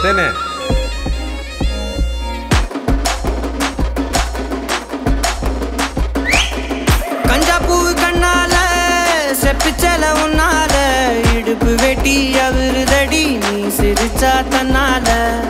தேனே கஞ்சா பூ கண்ணால செப்பிச்சல உன்னால இடுப்பு வெட்டி அவருதடி நீ சிரிச்சா தன்னால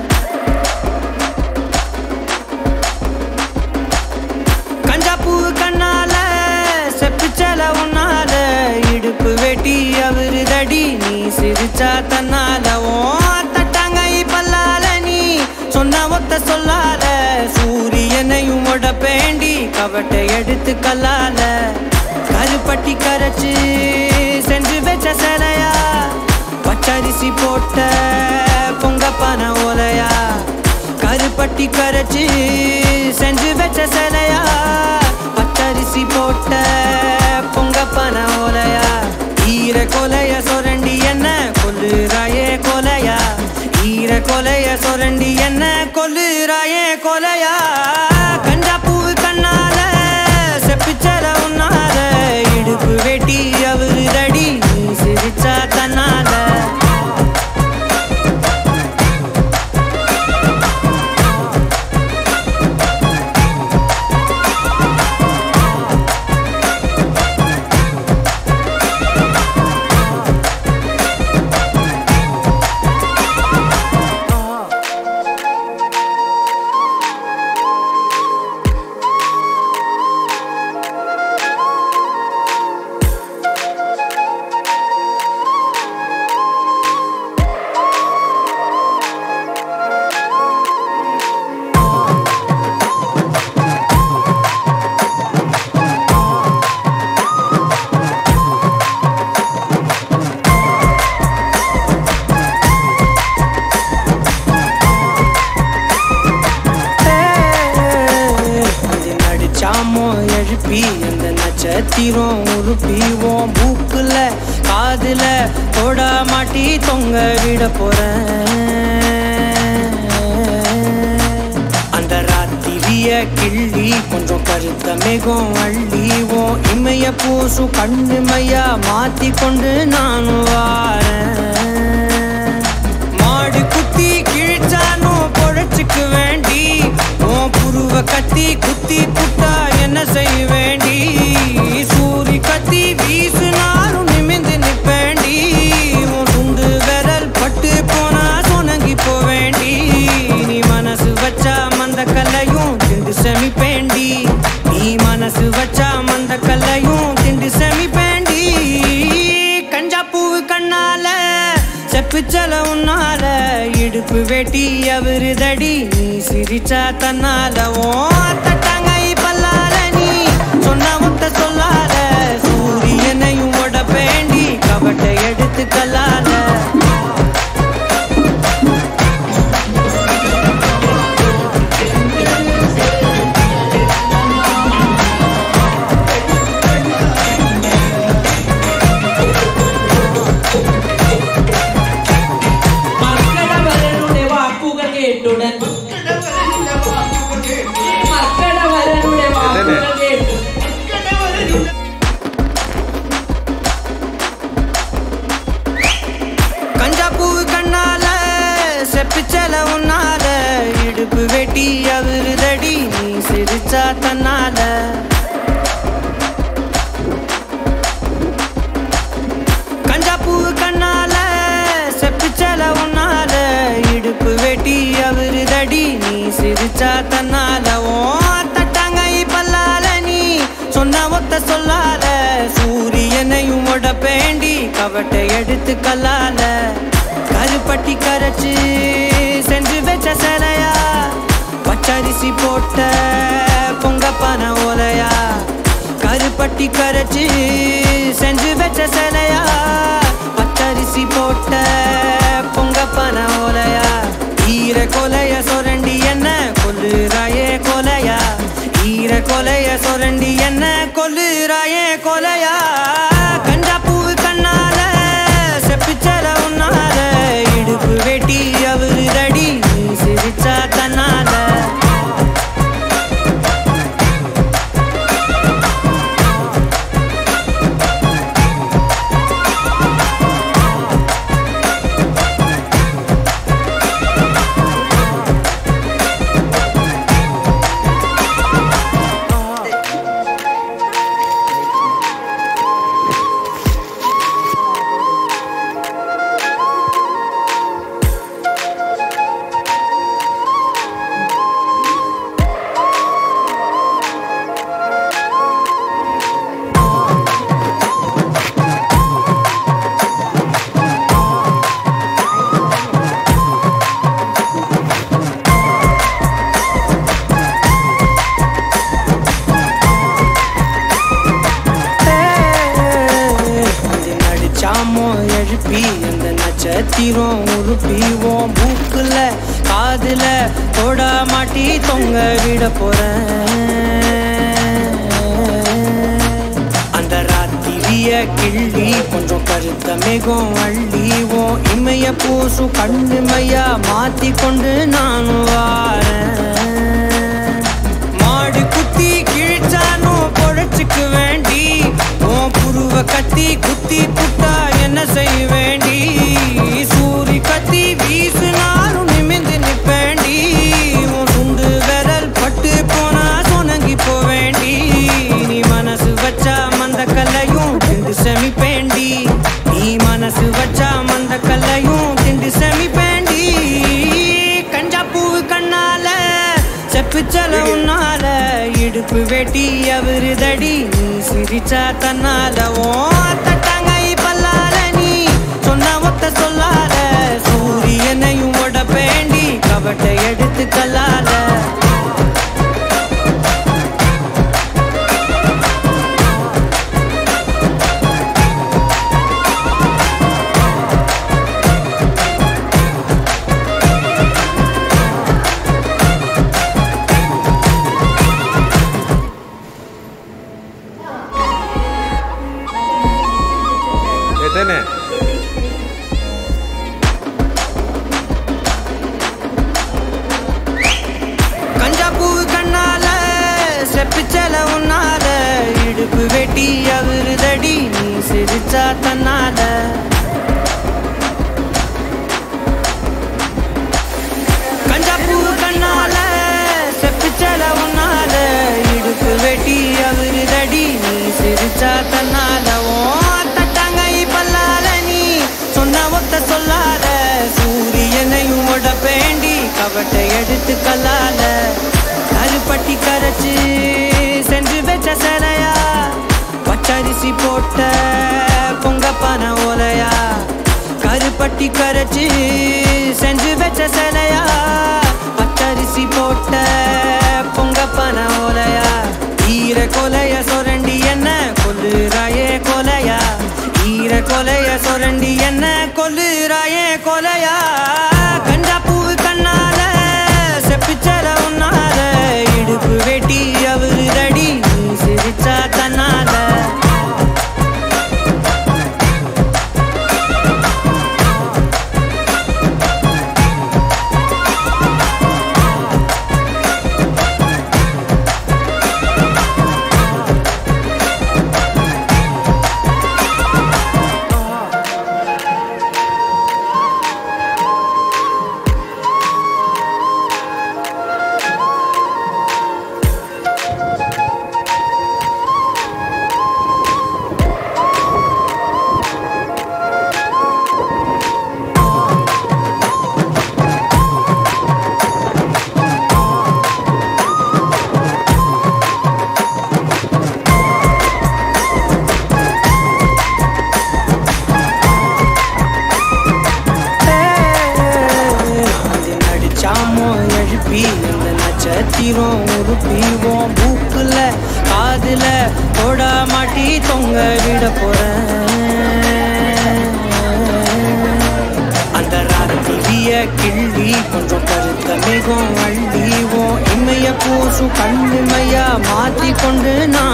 கஞ்சா பூ கண்ணால செப்பிச்சல உன்னால இடுப்பு வெட்டி அவருதடி நீ சிரிச்சா தன்னால ஓ தட்டாங்கை பல்லால நீ சொன்ன ஒத்த சொல்லால சூரியனையும் உடப்பேண்டி கவட்டை எடுத்து கல்லால கருப்பட்டி கரைச்சு செஞ்சு வச்ச சிலையா பச்சரிசி போட்ட பொங்கப்பான ஓலையா கருப்பட்டி கரைச்சு செஞ்சு வச்ச சிலையா பச்சரிசி போட்ட பொங்கப்பான ஓலையா ஈர கொலைய சொரண்டி என்ன கொல்லுறாயே கொலையா ஈர கொலைய சொரண்டி என்ன கொல்லுறாயே கொலையா கஞ்சா பூ கண்ணால செப்பிச்சல உன்னால இடுப்பு வெட்டி அவருதடி நீ சிரிச்சா தன்னால அது நடிச்சாமோ எழுப்பி அந்த நட்சத்திரம் உருப்பிவோம் மூக்குல காதுல தொட மாட்டி தொங்க விட போறேன் அந்த ராத்திரிய கிள்ளி கொஞ்சம் கருத்த மேகம் அள்ளிவோம் இமைய பூசும் கண்ணு மையா மாத்தி கொண்டு நானும் வாரேன் மாடு குத்தி கிழிச்சானும் பொழைச்சுக்கு வேண்டி உன் புருவ கத்தி குத்தி புட்டா என்ன செய்ய வேண்டி சூரி கத்தி வீசுனாலும் நிமிந்து நிப்பேண்டி உன் சுண்டு விரல் பட்டு போனா சொனங்கி போவேண்டி நீ மனசு வச்சா மந்த கல்லையும் திண்டு செமிப்பேண்டி நீ மனசு வச்சா மந்த கல்லையும் திண்டு செமிப்பேண்டி கஞ்சா பூவு கண்ணால செப்புச்சல உன்னால இடுப்பு வெட்டி அவருதடி நீ சிரிச்சா தன்னால ஓ தட்டாங்கை பல்லால நீ சொன்ன முத்த சொல்லால சூரியனையும் உடப்பேண்டி கவட்டை எடுத்து கல்லால മർക്കടവരനുടെ വാക്കുകൾ കേട്ടുടൻ മർക്കടവരനുടെ വാക്കുകൾ കേട്ടു கஞ்சா பூ கண்ணால செப்பிச்சல உன்னால இடுப்பு வெட்டி அவருதடி நீ சிரிச்சா தன்னால கஞ்சா பூ கண்ணால செப்பிச்சல உன்னால இடுப்பு வெட்டி அவருதடி நீ சிரிச்சா தன்னால ஓ தட்டாங்கை பல்லால நீ சொன்ன ஒத்த சொல்லால சூரியனையும் உடப்பேண்டி கவட்டை எடுத்து கல்லால கருப்பட்டி கரைச்சு செஞ்சு வச்ச சிலையா பச்சரிசி போட்ட பொங்கப்பான ஓலையா கருப்பட்டி கரைச்சு செஞ்சு வச்ச சிலையா பச்சரிசி போட்ட பொங்கப்பான ஓலையா ஈர கொலைய சொரண்டி என்ன கொல்லுறாயே கொலையா ஈர கொலைய சொரண்டி என்ன கொல்லுறாயே கொலையா கஞ்சா பூ கண்ணால செப்பிச்சல உன்னால இடுப்பு வெட்டி அவருதடி நீ சிரிச்சா தன்னால நட்சத்திரம் உருப்பிவோம் மூக்குல காதுல தொட மாட்டி தொங்க விட போறேன் அந்த ராத்திரிய கிள்ளி கொஞ்சம் கருத்த மேகம் அள்ளிவோம் இமைய பூசும் கண்ணுமையா மாத்தி கொண்டு நானும் வாரேன் மாடு குத்தி கிழிச்சானும் பொழைச்சுக்கு வேண்டி உன் புருவ கத்தி குத்தி புட்டா என்ன செய்ய வேண்டி சூரி கத்தி வீசுனாலும் நிமிந்து நிப்பேண்டி உன் சுண்டு விரல் பட்டு போனா சொனங்கி போவேண்டி நீ மனசு வச்சா மந்த கல்லையும் திண்டு செமிப்பேண்டி நீ மனசு வச்சா மந்த கல்லையும் திண்டு செமிப்பேண்டி கஞ்சா பூவு கண்ணால செப்புச்சல உன்னால இடுப்பு வெட்டி அவருதடி நீ சிரிச்சா தன்னால ஓ தட்டாங்கை பல்லால நீ சொன்ன ஒத்த சொல்லால சூரியனையும் உடப்பேண்டி கபட்டை எடுத்து கல்லால எத்தனை கஞ்சா பூவு கண்ணால செப்பிச்சல உன்னால இடுப்பு வெட்டி அவருதடி நீ சிரிச்சா தன்னால கஞ்சா பூவு கண்ணால செப்பிச்சல உன்னால இடுப்பு வெட்டி அவருதடி நீ சிரிச்சா தன்னால ஓ தட்டாங்கை பல்லால நீ சொன்ன ஒத்த சொல்லாத சூரியனையும் உடப்பேண்டி கவட்டை எடுத்து கல்லால கருப்பட்டி கரைச்சு சென்று வச்ச சிலையா பச்சரிசி போட்ட பொங்க பன ஓலையா கருப்பட்டி கரைச்சு செஞ்சு வச்ச சிலையா பச்சரிசி போட்ட பொங்க பன ஓலையா ஈர கொலைய சொரண்டி என்ன கொல்லுறாயே கொலையா ஈர கொலைய சொரண்டி என்ன கொல்லுறாயே கொலையா கஞ்சா பூவு கண்ணால செப்பிச்சல உன்னால இடுப்பு வெட்டி அவருதடி நீ சிரிச்சா தன்னால அது நடிச்சாமோ எழுப்பி இந்த நட்சத்திரம் உருப்பிவோம் மூக்குல காதுல தொட மாட்டி தொங்க விட போறேன் அந்த ராத்திரிய கிள்ளி கொஞ்சம் கருத்த மிகம் அள்ளிவோம் இமைய பூசும் கண்ணுமையா மாத்தி கொண்டு நான்